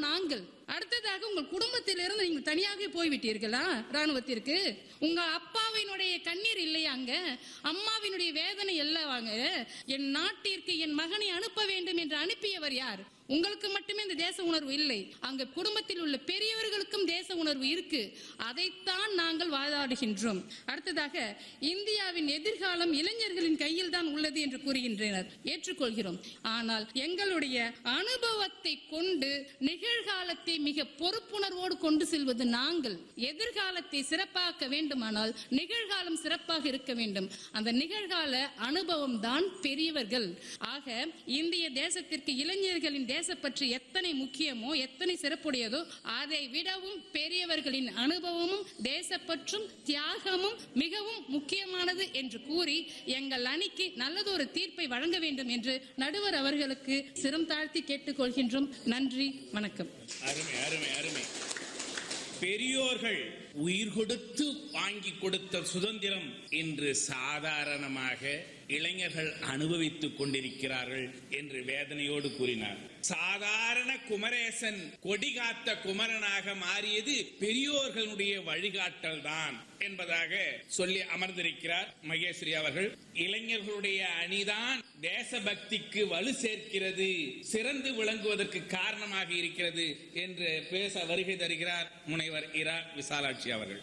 நாங்கள் அடுத்ததாக உங்கள் குடும்பத்திலிருந்து நீங்கள் தனியாக போய்விட்டீர்களா ராணுவத்திற்கு உங்க அப்பாவினுடைய கண்ணீர் இல்லையா அங்க அம்மாவினுடைய வேதனை அல்லவாங்க என் நாட்டிற்கு என் மகனை அனுப்ப வேண்டும் என்று அனுப்பியவர் யார் உங்களுக்கு மட்டுமே இந்த தேச உணர்வு இல்லை அங்க குடும்பத்தில் உள்ள பெரியவர்களுக்கும் தேச உணர்வு இருக்கு அதைத்தான் நாங்கள் வாதாடுகின்றோம் அடுத்ததாக இந்தியாவின் எதிர்காலம் இளைஞர்களின் கையில் தான் உள்ளது என்று கூறுகின்றனர் ஏற்றுக்கொள்கிறோம் ஆனால் எங்களுடைய அனுபவத்தை கொண்டு நிகழ்காலத்தை மிக பொறுப்புணர்வோடு கொண்டு செல்வது நாங்கள் எதிர்காலத்தை சிறப்பாக்க வேண்டுமானால் நிகழ்காலம் சிறப்பாக இருக்க வேண்டும் அந்த நிகழ்கால அனுபவம் தான் பெரியவர்கள் ஆக இந்திய தேசத்திற்கு இளைஞர்களின் தேசப்பற்று எத்தனை முக்கியமோ எத்தனை சிறப்புடையதோ அதை விடவும் பெரியவர்களின் அனுபவமும் தேசப்பற்றும் தியாகமும் மிகவும் முக்கியமானது என்று கூறி எங்கள் அணிக்கு நல்லதொரு தீர்ப்பை வழங்க வேண்டும் என்று நடுவர் அவர்களுக்கு சிரம் தாழ்த்தி கேட்டுக்கொள்கின்றோம் நன்றி வணக்கம் அருமை அருமை அருமை பெரியோர்கள் உயிர் கொடுத்து வாங்கி கொடுத்த சுதந்திரம் இன்று சாதாரணமாக இளைஞர்கள் அனுபவித்துக் கொண்டிருக்கிறார்கள் என்று வேதனையோடு கூறினார் சாதாரண குமரேசன் கொடி காத்த குமரனாக மாறியது பெரியோர்களுடைய வழிகாட்டல் தான் என்பதாக சொல்லி அமர்ந்திருக்கிறார் மகேஸ்வரி அவர்கள் இளைஞர்களுடைய அணிதான் தேசபக்திக்கு வலு சேர்க்கிறது சிறந்து விளங்குவதற்கு காரணமாக இருக்கிறது என்று பேச வருகை தருகிறார் முனைவர் இரா விசாலாட்சி அவர்கள்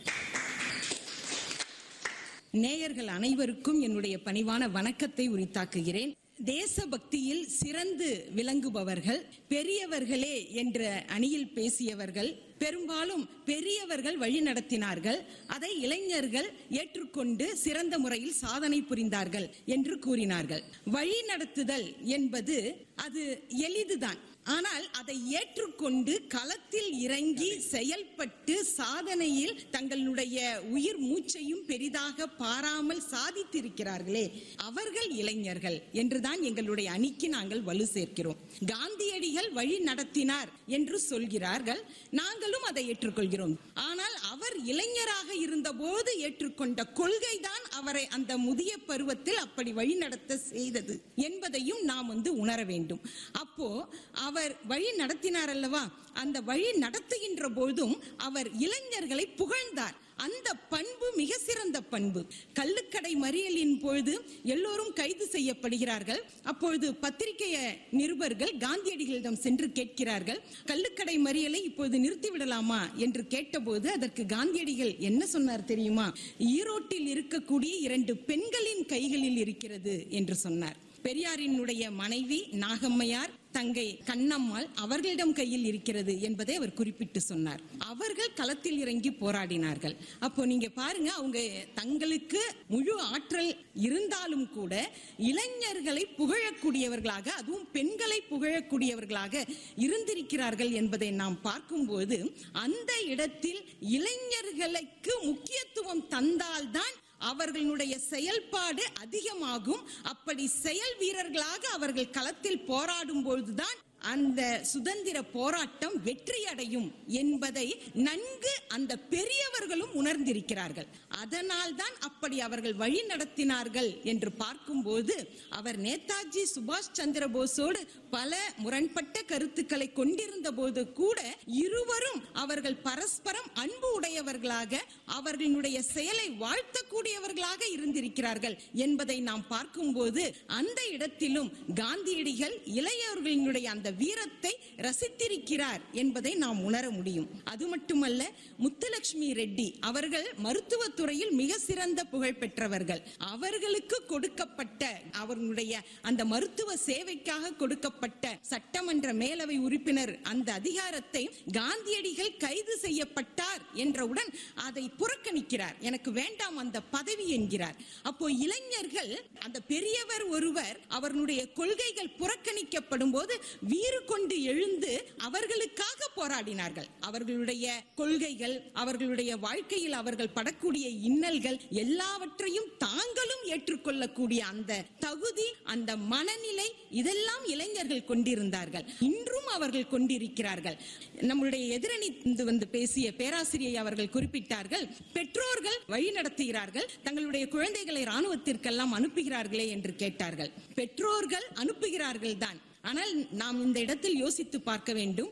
நேயர்கள் அனைவருக்கும் என்னுடைய பணிவான வணக்கத்தை உரித்தாக்குகிறேன் தேசபக்தியில் சிறந்து விளங்குபவர்கள் பெரியவர்களே என்ற அணியில் பேசியவர்கள் பெரும்பாலும் பெரியவர்கள் வழி நடத்தினார்கள் அதை இளைஞர்கள் ஏற்றுக்கொண்டு சிறந்த முறையில் சாதனை புரிந்தார்கள் என்று கூறினார்கள் வழி நடத்துதல் என்பது அது எளிதுதான் ஆனால் அதை ஏற்றுக்கொண்டு களத்தில் இறங்கி செயல்பட்டு சாதனையில் தங்களுடைய உயிர் மூச்சையும் பெரிதாக பாராமல் சாதித்திருக்கிறார்களே அவர்கள் இளைஞர்கள் என்றுதான் எங்களுடைய அணிக்கு நாங்கள் வலு சேர்க்கிறோம் காந்தியடிகள் வழி நடத்தினார் என்று சொல்கிறார்கள் நாங்களும் அதை ஏற்றுக்கொள்கிறோம் ஆனால் அவர் இளைஞராக இருந்தபோது ஏற்றுக்கொண்ட கொள்கைதான் அவரை அந்த முதிய பருவத்தில் அப்படி வழி நடத்த செய்தது என்பதையும் நாம் வந்து உணர வேண்டும் அப்போ அவர் வழி நடத்தினார் அல்லவா அந்த வழி நடத்துகின்ற போதும் அவர் இளைஞர்களை புகழ்ந்தார் அந்த பண்பு மிக சிறந்த பண்பு கள்ளுக்கடை மறியலின் பொழுது எல்லோரும் கைது செய்யப்படுகிறார்கள் அப்பொழுது பத்திரிகை நிருபர்கள் காந்தியடிகளிடம் சென்று கேட்கிறார்கள் கள்ளுக்கடை மறியலை இப்பொழுது நிறுத்திவிடலாமா என்று கேட்டபோது அதற்கு காந்தியடிகள் என்ன சொன்னார் தெரியுமா ஈரோட்டில் இருக்கக்கூடிய இரண்டு பெண்களின் கைகளில் இருக்கிறது என்று சொன்னார் பெரியாரினுடைய மனைவி நாகம்மையார் தங்கை கண்ணம்மாள் அவர்களிடம் கையில் இருக்கிறது என்பதை அவர் குறிப்பிட்டு சொன்னார் அவர்கள் களத்தில் இறங்கி போராடினார்கள் அப்போ நீங்க பாருங்க அவங்க தங்களுக்கு முழு ஆற்றல் இருந்தாலும் கூட இளைஞர்களை புகழக்கூடியவர்களாக அதுவும் பெண்களை புகழக்கூடியவர்களாக இருந்திருக்கிறார்கள் என்பதை நாம் பார்க்கும்போது அந்த இடத்தில் இளைஞர்களுக்கு முக்கியத்துவம் தந்தால்தான் அவர்களுடைய செயல்பாடு அதிகமாகும் அப்படி செயல் வீரர்களாக அவர்கள் களத்தில் போராடும் பொழுதுதான் அந்த சுதந்திர போராட்டம் வெற்றி அடையும் என்பதை நன்கு அந்த பெரியவர்களும் உணர்ந்திருக்கிறார்கள் அதனால் தான் அப்படி அவர்கள் வழி நடத்தினார்கள் என்று பார்க்கும்போது அவர் நேதாஜி சுபாஷ் சந்திர போஸோடு பல முரண்பட்ட கருத்துக்களை கொண்டிருந்த போது கூட இருவரும் அவர்கள் பரஸ்பரம் அன்பு உடையவர்களாக அவர்களுடைய செயலை வாழ்த்தக்கூடியவர்களாக இருந்திருக்கிறார்கள் என்பதை நாம் பார்க்கும்போது அந்த இடத்திலும் காந்தியடிகள் இளையவர்களினுடைய அந்த வீரத்தை ரசித்திருக்கிறார் என்பதை நாம் உணர முடியும் அது மட்டுமல்ல முத்துலட்சுமி ரெட்டி அவர்கள் மருத்துவத்துறையில் மிக சிறந்த புகழ் பெற்றவர்கள் அவர்களுக்கு கொடுக்கப்பட்ட அவர்களுடைய அந்த மருத்துவ சேவைக்காக கொடுக்கப்பட்ட சட்டமன்ற மேலவை உறுப்பினர் அந்த அதிகாரத்தை காந்தியடிகள் கைது செய்யப்பட்டார் என்றவுடன் அதை புறக்கணிக்கிறார் எனக்கு வேண்டாம் அந்த பதவி என்கிறார் அப்போ இளைஞர்கள் அந்த பெரியவர் ஒருவர் அவர்களுடைய கொள்கைகள் புறக்கணிக்கப்படும் போது வீறு கொண்டு எழுந்து அவர்களுக்காக போராடினார்கள் அவர்களுடைய கொள்கைகள் அவர்களுடைய வாழ்க்கையில் அவர்கள் படக்கூடிய இன்னல்கள் எல்லாவற்றையும் தாங்களும் ஏற்றுக்கொள்ளக்கூடிய அந்த தகுதி அந்த மனநிலை இதெல்லாம் இளைஞர்கள் கொண்டிருந்தார்கள் இன்றும் அவர்கள் கொண்டிருக்கிறார்கள் நம்முடைய எதிரணி இருந்து வந்து பேசிய பேராசிரியை அவர்கள் குறிப்பிட்டார்கள் பெற்றோர்கள் வழி நடத்துகிறார்கள் தங்களுடைய குழந்தைகளை ராணுவத்திற்கெல்லாம் அனுப்புகிறார்களே என்று கேட்டார்கள் பெற்றோர்கள் அனுப்புகிறார்கள் தான் ஆனால் நாம் இந்த இடத்தில் யோசித்து பார்க்க வேண்டும்